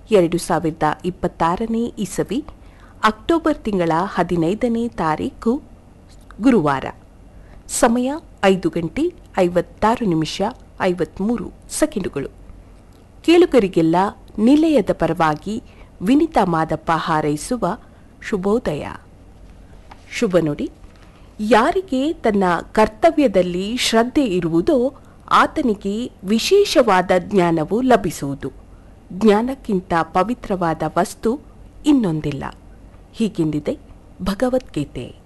ಎರಡು ಸಾವಿರದ ಇಪ್ಪತ್ತಾರನೇ ಇಸವಿ ಅಕ್ಟೋಬರ್ ತಿಂಗಳ ಹದಿನೈದನೇ ತಾರೀಕು ಗುರುವಾರ ಸಮಯ ಐದು ಗಂಟೆ ಐವತ್ತಾರು ನಿಮಿಷ ಐವತ್ಮೂರು ಸೆಕೆಂಡುಗಳು ಕೇಳುಗರಿಗೆಲ್ಲ ನಿಲಯದ ಪರವಾಗಿ ವಿನಿತಾ ಮಾದಪ್ಪ ಹಾರೈಸುವ ಶುಭೋದಯ ಶುಭ ನುಡಿ ಯಾರಿಗೆ ತನ್ನ ಕರ್ತವ್ಯದಲ್ಲಿ ಶ್ರದ್ಧೆ ಇರುವುದೋ ಆತನಿಗೆ ವಿಶೇಷವಾದ ಜ್ಞಾನವು ಲಭಿಸುವುದು ಜ್ಞಾನಕ್ಕಿಂತ ಪವಿತ್ರವಾದ ವಸ್ತು ಇನ್ನೊಂದಿಲ್ಲ ಹೀಗೆಂದಿದೆ ಭಗವದ್ಗೀತೆ